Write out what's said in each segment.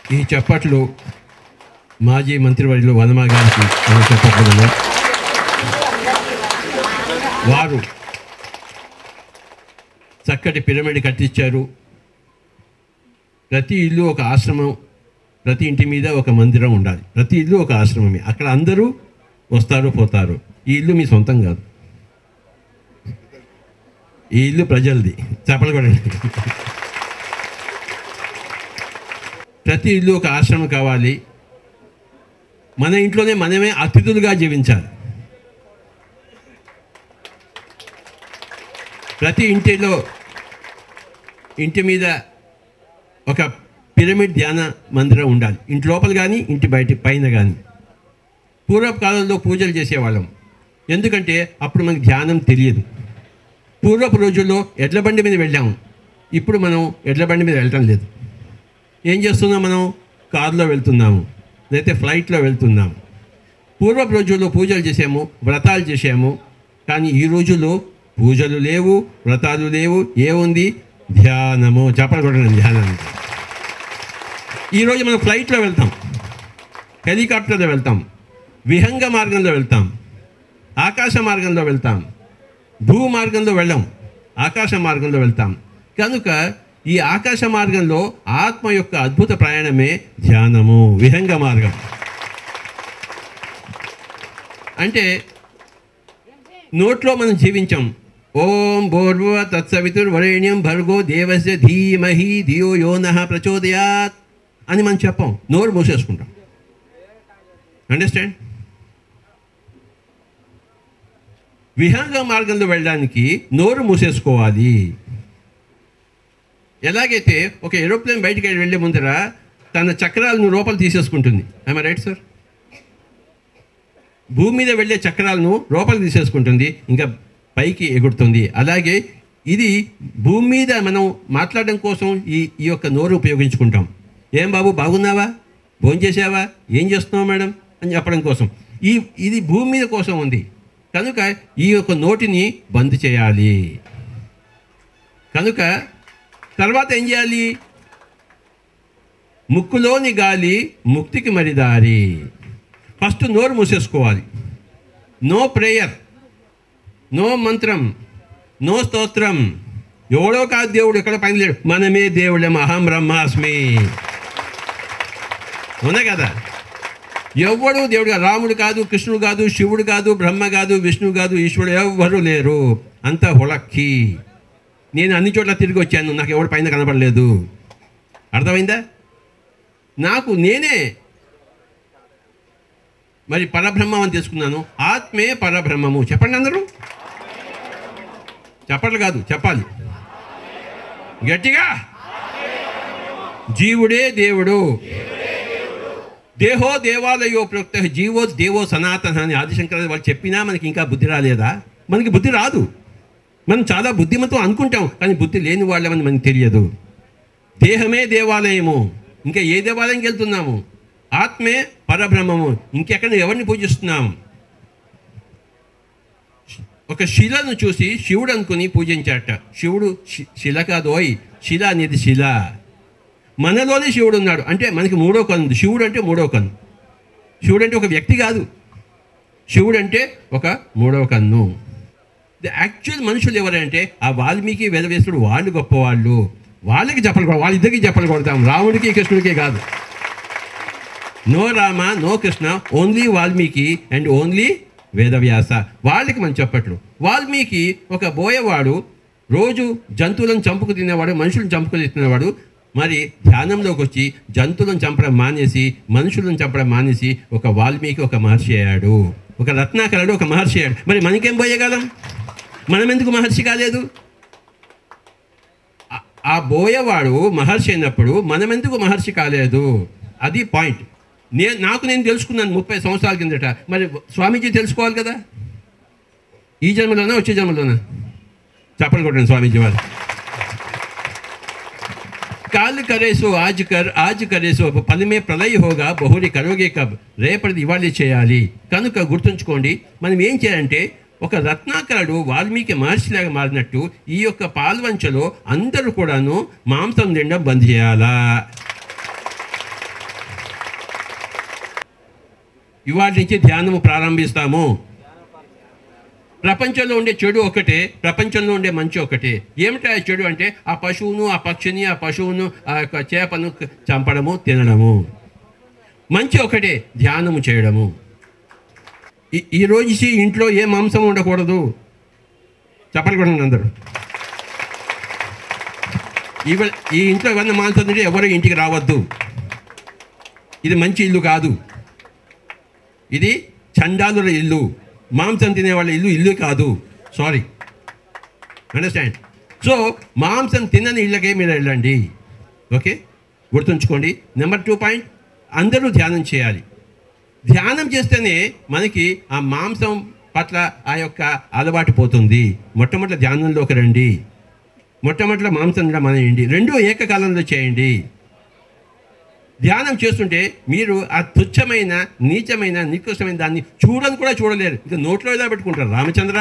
ఈ చప్పట్లు మాజీ మంత్రివర్యులు వనమా గారికి మనం చెప్పకూడదు వారు చక్కటి పిరమిడ్ కట్టించారు ప్రతి ఇల్లు ఒక ఆశ్రమం ప్రతి ఇంటి మీద ఒక మందిరం ఉండాలి ప్రతి ఇల్లు ఒక ఆశ్రమమే అక్కడ అందరూ వస్తారు పోతారు ఈ ఇల్లు మీ సొంతం కాదు ఈ ఇల్లు ప్రజలది చెప్పలు కూడా ప్రతి ఇల్లు ఒక ఆశ్రమం కావాలి మన ఇంట్లోనే మనమే అతిథులుగా జీవించాలి ప్రతి ఇంటిలో ఇంటి మీద ఒక పిరమిడ్ ధ్యాన మందిరం ఉండాలి ఇంటి లోపల కానీ ఇంటి బయట పైన కానీ పూర్వపు కాలంలో పూజలు చేసేవాళ్ళం ఎందుకంటే అప్పుడు మనకి ధ్యానం తెలియదు పూర్వపు రోజుల్లో ఎడ్ల బండి మీద వెళ్ళాము ఇప్పుడు మనం ఎడ్ల బండి మీద వెళ్ళటం లేదు ఏం చేస్తున్నాం మనం కారులో వెళ్తున్నాము లేకపోతే ఫ్లైట్లో వెళ్తున్నాము పూర్వపు రోజుల్లో పూజలు చేసాము వ్రతాలు చేసాము కానీ ఈ రోజుల్లో పూజలు లేవు వ్రతాలు లేవు ఏముంది ధ్యానము చెప్పకూడదు ధ్యానం ఈరోజు మనం ఫ్లైట్లో వెళ్తాం హెలికాప్టర్లో వెళ్తాం విహంగ మార్గంలో వెళ్తాం ఆకాశ మార్గంలో వెళ్తాం భూ మార్గంలో వెళ్ళాం ఆకాశ మార్గంలో వెళ్తాం కనుక ఈ ఆకాశ మార్గంలో ఆత్మ యొక్క అద్భుత ప్రయాణమే ధ్యానము విహంగ మార్గం అంటే నోట్లో మనం జీవించాం ఓం భోర్వ తత్సవితుర్వరేణ్యం భర్గో దేవస్య ధీమహి ధియో యోన ప్రచోదయాత్ అని మనం చెప్పాం నోరు మూసేసుకుంటాం అండర్స్టాండ్ విహంగ మార్గంలో వెళ్ళడానికి నోరు మూసేసుకోవాలి ఎలాగైతే ఒక ఏరోప్లేన్ బయటికి వెళ్ళే ముందర తన చక్రాలను లోపల తీసేసుకుంటుంది ఐమ రైట్ సార్ భూమి మీద వెళ్ళే చక్రాలను లోపల తీసేసుకుంటుంది ఇంకా పైకి ఎగురుతుంది అలాగే ఇది భూమి మీద మనం మాట్లాడడం కోసం ఈ ఈ యొక్క నోరు ఉపయోగించుకుంటాం ఏం బాబు బాగున్నావా భోజనం చేసావా ఏం చేస్తున్నావు మేడం అని చెప్పడం కోసం ఈ ఇది భూమి మీద కోసం ఉంది కనుక ఈ యొక్క నోటిని బంద్ చేయాలి కనుక తర్వాత ఏం చేయాలి ముక్కులోని గాలి ముక్తికి మరి దారి ఫస్ట్ నోరు మూసేసుకోవాలి నో ప్రేయర్ నో మంత్రం నో స్తోత్రం ఎవడో కాదు దేవుడు ఎక్కడ పైన లేడు మనమే దేవుడే అహం బ్రహ్మాస్మి అవునా కదా ఎవ్వడు దేవుడు కాదు. రాముడు కాదు కృష్ణుడు కాదు శివుడు కాదు బ్రహ్మ కాదు విష్ణువు కాదు ఈశ్వరుడు ఎవ్వరు లేరు అంత హుళక్కి నేను అన్ని చోట్ల తిరిగి వచ్చాను నాకు ఎవడు పైన కనపడలేదు అర్థమైందా నాకు నేనే మరి పరబ్రహ్మం అని తీసుకున్నాను ఆత్మే పరబ్రహ్మము చెప్పండి అందరూ చెప్పట్లు కాదు చెప్పాలి గట్టిగా జీవుడే దేవుడు దేహో దేవాలయో ప్రోక్త జీవో దేవో సనాతన అని ఆదిశంకర వాళ్ళు చెప్పినా మనకి ఇంకా బుద్ధి రాలేదా మనకి బుద్ధి రాదు మనం చాలా బుద్ధిమంతం అనుకుంటాం కానీ బుద్ధి లేని వాళ్ళమని మనకు తెలియదు దేహమే దేవాలయము ఇంకా ఏ దేవాలయంకి వెళ్తున్నాము ఆత్మే పరబ్రహ్మము ఇంకెక్కడ ఎవరిని పూజిస్తున్నాము ఒక శిలను చూసి శివుడు అనుకుని పూజించాట శివుడు శి- శిల కాదోయ్ శిల అనేది శిల మనలోనే శివుడు ఉన్నాడు అంటే మనకి మూడో కన్ను ఉంది. శివుడు అంటే మూడో కన్ను శివుడు అంటే ఒక వ్యక్తి కాదు శివుడు అంటే ఒక మూడవ కన్ను ది యాక్చువల్ మనుషులు ఎవరంటే ఆ వాల్మీకి వేదవేసుడు వాళ్ళు గొప్పవాళ్ళు వాళ్ళకి చెప్పలు కొడ- వాళ్ళిద్దరికి చెప్పలు కొడతాం రాముడికి కృష్ణుడికి కాదు no Rama no Krishna only Valmiki and only Vedavyasa వాళ్ళకి మనం చెప్పట్లు వాల్మీకి ఒక బోయవాడు రోజు జంతువులను చంపుకు తినేవాడు మనుషులను చంపుకు తినేవాడు మరి ధ్యానంలోకి వచ్చి జంతువులను చంపడం మానేసి మనుషులను చంపడం మానేసి ఒక వాల్మీకి ఒక మహర్షి అయ్యాడు ఒక రత్నాకరుడు ఒక మహర్షి అయ్యాడు మరి మనకేం పోయగలం మనం ఎందుకు మహర్షి కాలేదు ఆ- ఆ బోయవాడు మహర్షి అయినప్పుడు మనం ఎందుకు మహర్షి కాలేదు అది పాయింట్ నేను నాకు నేను తెలుసుకున్నాను ముప్పై సంవత్సరాల కిందట మరి స్వామీజీ తెలుసుకోవాలి కదా ఈ జన్మలోనా వచ్చే జన్మలోనా చెప్పండి కొట్టండి స్వామీజీ వారు కాల్ కరేసో ఆజ్ కర్ ఆజ్ కరేసో పని మే ప్రళయ్ హోగా బహురి కరోగే కబ్ రేపటిది ఇవాళ చేయాలి కనుక గుర్తుంచుకోండి మనం ఏం చేయాలంటే ఒక రత్నాకరుడు వాల్మీకి మహర్షిలాగా మారినట్టు ఈ యొక్క పాల్వంచలో అందరూ కూడాను మాంసం తినడం బంద్ చేయాలా ఇవాటి నుంచి ధ్యానము ప్రారంభిస్తాము ప్రపంచంలో ఉండే చెడు ఒకటే ప్రపంచంలో ఉండే మంచి ఒకటే ఏమిటా ఆ చెడు అంటే ఆ పశువును ఆ పక్షిని ఆ పశువును ఆ యొక్క చేపను చంపడము తినడము మంచి ఒకటే ధ్యానము చేయడము ఈ ఈ రోజు ఈ ఇంట్లో ఏ మాంసం ఉండకూడదు చెప్పలు కూడా అందరూ ఇవ ఈ ఇంట్లో ఏమన్నా మాంసం తింటే ఎవరు ఇంటికి రావద్దు ఇది మంచి ఇల్లు కాదు ఇది చండాలుల ఇల్లు మాంసం తినే వాళ్ళ ఇల్లు ఇల్లు కాదు సారీ అండర్స్టాండ్ సో మాంసం తినని ఇళ్ళకే మీరు వెళ్ళండి ఓకే గుర్తుంచుకోండి నెంబర్ టూ పాయింట్ అందరూ ధ్యానం చేయాలి ధ్యానం చేస్తేనే మనకి ఆ మాంసం పట్ల ఆ యొక్క అలవాటు పోతుంది మొట్టమొదటి ధ్యానంలోకి రండి మొట్టమొదటి మాంసం తినడం మానేయండి రెండు ఏకకాలంలో చేయండి ధ్యానం చేస్తుంటే మీరు ఆ తుచ్చమైన నీచమైన నికృష్టమైన దాన్ని చూడని కూడా చూడలేరు ఇక నోట్లో ఎలా పెట్టుకుంటారు రామచంద్ర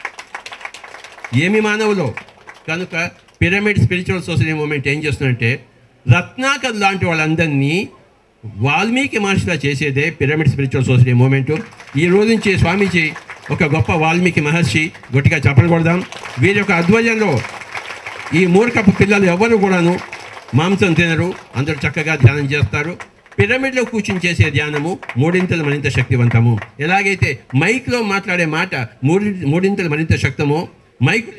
ఏమి మానవులో కనుక పిరమిడ్ స్పిరిచువల్ సొసైటీ మూమెంట్ ఏం చేస్తుందంటే రత్నాకర్ లాంటి వాళ్ళందరినీ వాల్మీకి మహర్షిలా చేసేదే పిరమిడ్ స్పిరిచువల్ సొసైటీ మూమెంట్ ఈ రోజు నుంచి స్వామీజీ ఒక గొప్ప వాల్మీకి మహర్షి గట్టిగా చెప్పలు కొడదాం వీరి యొక్క అధ్వర్యంలో ఈ మూర్ఖపు పిల్లలు ఎవరు కూడాను మాంసం తినరు అందరూ చక్కగా ధ్యానం చేస్తారు పిరమిడ్లో కూర్చుని చేసే ధ్యానము మూడింతలు మరింత శక్తివంతము ఎలాగైతే మైక్లో మాట్లాడే మాట మూడి మూడింతలు మరింత శక్తమో మైక్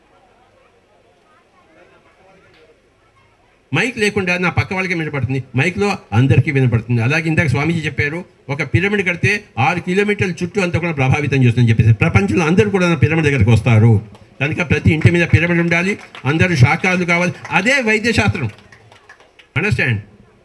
మైక్ లేకుండా నా పక్క వాళ్ళకి వినపడుతుంది మైక్లో అందరికీ వినపడుతుంది అలాగే ఇందాక స్వామీజీ చెప్పారు ఒక పిరమిడ్ కడితే ఆరు కిలోమీటర్ల చుట్టూ అంతా కూడా ప్రభావితం చేస్తుందని చెప్పేసి ప్రపంచంలో అందరూ కూడా నా పిరమిడ్ దగ్గరికి వస్తారు కనుక ప్రతి ఇంటి మీద పిరమిడ్ ఉండాలి అందరూ శాఖాలు కావాలి అదే వైద్య శాస్త్రం అండర్స్టాండ్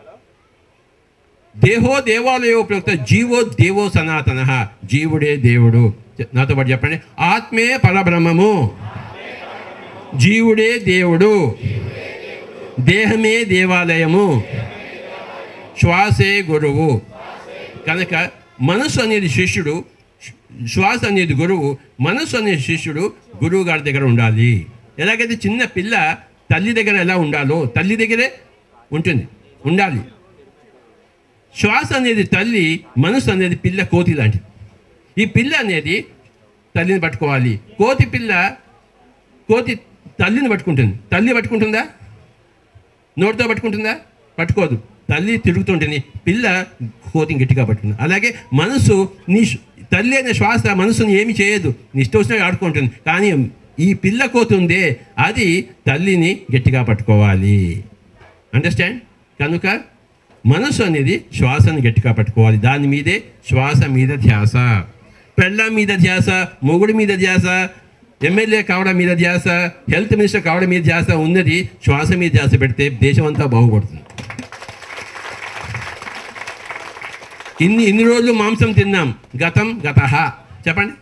దేహో దేవాలయో ప్రయుక్త జీవో దేవో సనాతన జీవుడే దేవుడు నాతో పాటు చెప్పండి ఆత్మే పరబ్రహ్మము జీవుడే దేవుడు దేహమే దేవాలయము శ్వాసే గురువు కనుక మనసు అనేది శిష్యుడు శ్వాస అనేది గురువు మనసు అనే శిష్యుడు గురువు గారి దగ్గర ఉండాలి ఎలాగైతే చిన్న పిల్ల తల్లి దగ్గర ఎలా ఉండాలో తల్లి దగ్గరే ఉంటుంది ఉండాలి శ్వాస అనేది తల్లి మనసు అనేది పిల్ల కోతి లాంటిది ఈ పిల్ల అనేది తల్లిని పట్టుకోవాలి కోతి పిల్ల కోతి తల్లిని పట్టుకుంటుంది తల్లి పట్టుకుంటుందా నోటితో పట్టుకుంటుందా పట్టుకోదు తల్లి తిరుగుతుంటుంది పిల్ల కోతిని గట్టిగా పట్టుకుంది అలాగే మనసు నీ శ్వ- తల్లి అనే శ్వాస మనసుని ఏమి చేయదు నీ ఇష్టం వచ్చినట్టు ఆడుకుంటుంది కానీ ఈ పిల్ల కోతి ఉందే అది తల్లిని గట్టిగా పట్టుకోవాలి అండర్స్టాండ్ కనుక మనసు అనేది శ్వాసను గట్టిగా పట్టుకోవాలి దాని మీదే శ్వాస మీద ధ్యాస పెళ్ళ మీద ధ్యాస మొగుడి మీద ధ్యాస ఎమ్మెల్యే కావడం మీద ధ్యాస హెల్త్ మినిస్టర్ కావడం మీద ధ్యాస ఉన్నది శ్వాస మీద ధ్యాస పెడితే దేశం అంతా బాగుపడుతుంది ఇన్ని ఇన్ని రోజులు మాంసం తిన్నాం గతం గత చెప్పండి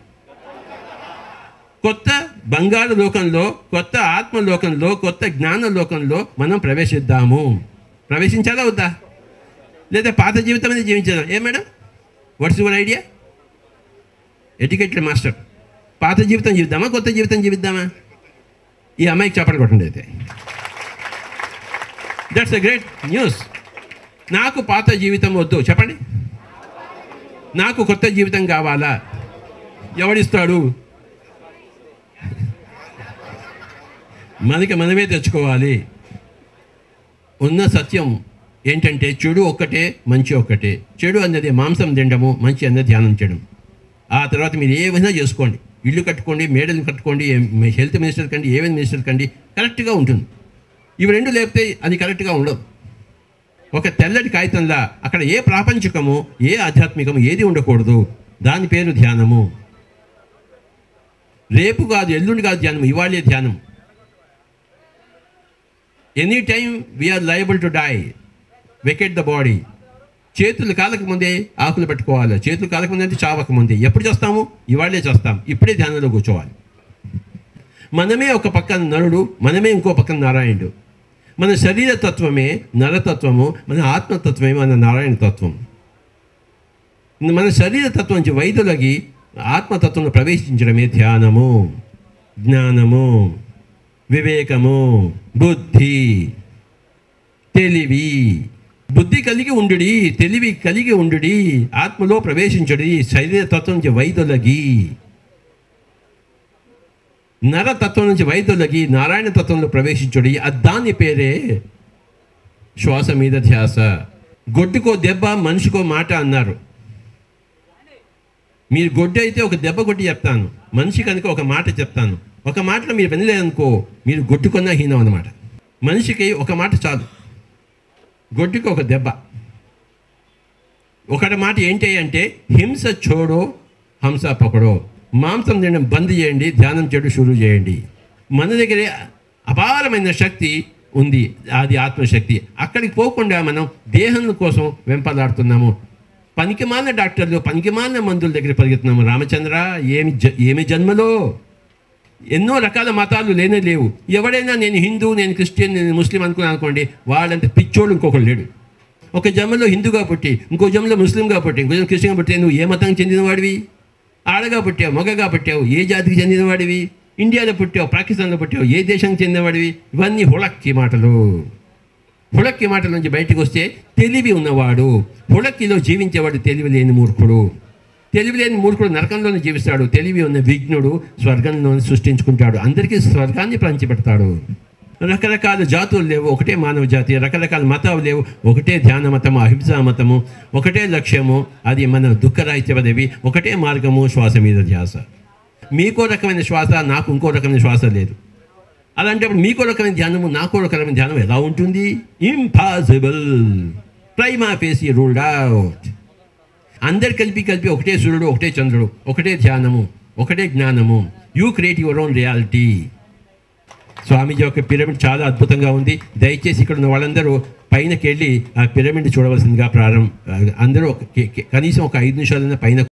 కొత్త బంగారు లోకంలో కొత్త ఆత్మ లోకంలో కొత్త జ్ఞాన లోకంలో మనం ప్రవేశిద్దాము ప్రవేశించాలా వద్దా లేదా పాత జీవితం అనేది జీవించాలా ఏ madam what's your idea educated master పాత జీవితం జీవిద్దామా కొత్త జీవితం జీవిద్దామా ఈ అమ్మాయికి చెప్పండి కొట్టండి అయితే దట్స్ ఎ గ్రేట్ న్యూస్ నాకు పాత జీవితం వద్దు చెప్పండి నాకు కొత్త జీవితం కావాలా ఎవడిస్తాడు మనకి మనమే తెచ్చుకోవాలి ఉన్న సత్యం ఏంటంటే చెడు ఒక్కటే మంచి ఒక్కటే చెడు అన్నది మాంసం తినడము మంచి అన్నది ధ్యానం చేయడం ఆ తర్వాత మీరు ఏమైనా చేసుకోండి ఇల్లు కట్టుకోండి మేడలు కట్టుకోండి ఏ- హెల్త్ మినిస్టర్ కండి ఏమైనా మినిస్టర్ కండి కరెక్ట్గా ఉంటుంది ఇవి రెండు లేకపోతే అది కరెక్ట్గా ఉండదు ఒక తెల్లటి కాగితంలా అక్కడ ఏ ప్రాపంచికము ఏ ఆధ్యాత్మికము ఏది ఉండకూడదు దాని పేరు ధ్యానము రేపు కాదు ఎల్లుండి కాదు ధ్యానం ఇవాళే ధ్యానం any time we're liable to die vacate the body చేతులు కాలక ముందే ఆకులు పెట్టుకోవాలి చేతులు కాలక ముందే అంటే చావక ముందే ఎప్పుడు చేస్తాము ఇవాళే చేస్తాం ఇప్పుడే ధ్యానంలో కూర్చోవాలి మనమే ఒక పక్కన నరుడు మనమే ఇంకో పక్కన నారాయణుడు మన శరీర తత్వమే నరతత్వము మన ఆత్మతత్వమే మన నారాయణ తత్వం మన శరీర తత్వం నుంచి వైద్యులకి ఆత్మతత్వంలో ప్రవేశించడమే ధ్యానము జ్ఞానము వివేకము బుద్ధి తెలివి బుద్ధి కలిగి ఉండుడి తెలివి కలిగి ఉండుడి ఆత్మలో ప్రవేశించుడి శరీర తత్వం నుంచి వైదొలగి నరతత్వం నుంచి వైదొలగి నారాయణ తత్వంలో ప్రవేశించుడి ఆ దాని పేరే శ్వాస మీద ధ్యాస గొడ్డుకో దెబ్బ మనిషికో మాట అన్నారు మీరు గొడ్డు అయితే ఒక దెబ్బ కొట్టి చెప్తాను మనిషి కనుక ఒక మాట చెప్తాను ఒక మాటలో మీరు వినలేదనుకో మీరు గొడ్డుకున్న హీనం అన్నమాట మనిషికి ఒక మాట చాలు గొడ్డుకి ఒక దెబ్బ ఒకటి మాట ఏంటి అంటే హింస చోడో హంస పకడో మాంసం తినడం బంద్ చేయండి ధ్యానం చేయడం షురూ చేయండి మన దగ్గరే అపారమైన శక్తి ఉంది అది ఆత్మశక్తి అక్కడికి పోకుండా మనం దేహం కోసం వెంపలాడుతున్నాము పనికిమాలిన డాక్టర్లు పనికిమాలిన మందుల దగ్గర పరిగెత్తున్నాము రామచంద్ర ఏమి జ ఏమి జన్మలో ఎన్నో రకాల మతాలు లేనే లేవు ఎవడైనా నేను హిందూ నేను క్రిస్టియన్ నేను ముస్లిం అనుకున్నాను అనుకోండి వాళ్ళంత పిచ్చోడు ఇంకొకడు లేడు ఒక జన్మలో హిందూగా పుట్టి ఇంకో జన్మలో ముస్లింగా పుట్టి ఇంకో జన్మ క్రిస్టియన్గా పుట్టి నువ్వు ఏ మతానికి చెందినవాడివి ఆడగా పుట్టావు మగగా పుట్టావు ఏ జాతికి చెందినవాడివి ఇండియాలో పుట్టావు పాకిస్తాన్లో పుట్టావు ఏ దేశానికి చెందినవాడివి ఇవన్నీ హుళక్కి మాటలు హుళక్కి మాటల నుంచి బయటకు వస్తే తెలివి ఉన్నవాడు హుళక్కిలో జీవించేవాడు తెలివి లేని మూర్ఖుడు తెలివి లేని మూర్ఖుడు నరకంలోనే జీవిస్తాడు తెలివి ఉన్న విఘ్నుడు స్వర్గంలోనే సృష్టించుకుంటాడు అందరికీ స్వర్గాన్ని పంచిపెడతాడు రకరకాల జాతులు లేవు ఒకటే మానవ జాతి రకరకాల మతాలు లేవు ఒకటే ధ్యాన మతము అహింసా మతము ఒకటే లక్ష్యము అది మన దుఃఖరాహిత్య పదవి ఒకటే మార్గము శ్వాస మీద ధ్యాస మీకో రకమైన శ్వాస నాకు ఇంకో రకమైన శ్వాస లేదు అలాంటప్పుడు మీకో రకమైన ధ్యానము నాకో రకమైన ధ్యానం ఎలా ఉంటుంది impossible prima facie ruled out అందరు కలిపి కలిపి ఒకటే సూర్యుడు ఒకటే చంద్రుడు ఒకటే ధ్యానము ఒకటే జ్ఞానము you create your own reality Swamiji యొక్క పిరమిడ్ చాలా అద్భుతంగా ఉంది దయచేసి ఇక్కడ ఉన్న వాళ్ళందరూ పైనకి వెళ్ళి ఆ పిరమిడ్ చూడవలసిందిగా ప్రారంభం అందరూ ఒక- కే- కే- కనీసం ఒక ఐదు నిమిషాలైనా పైన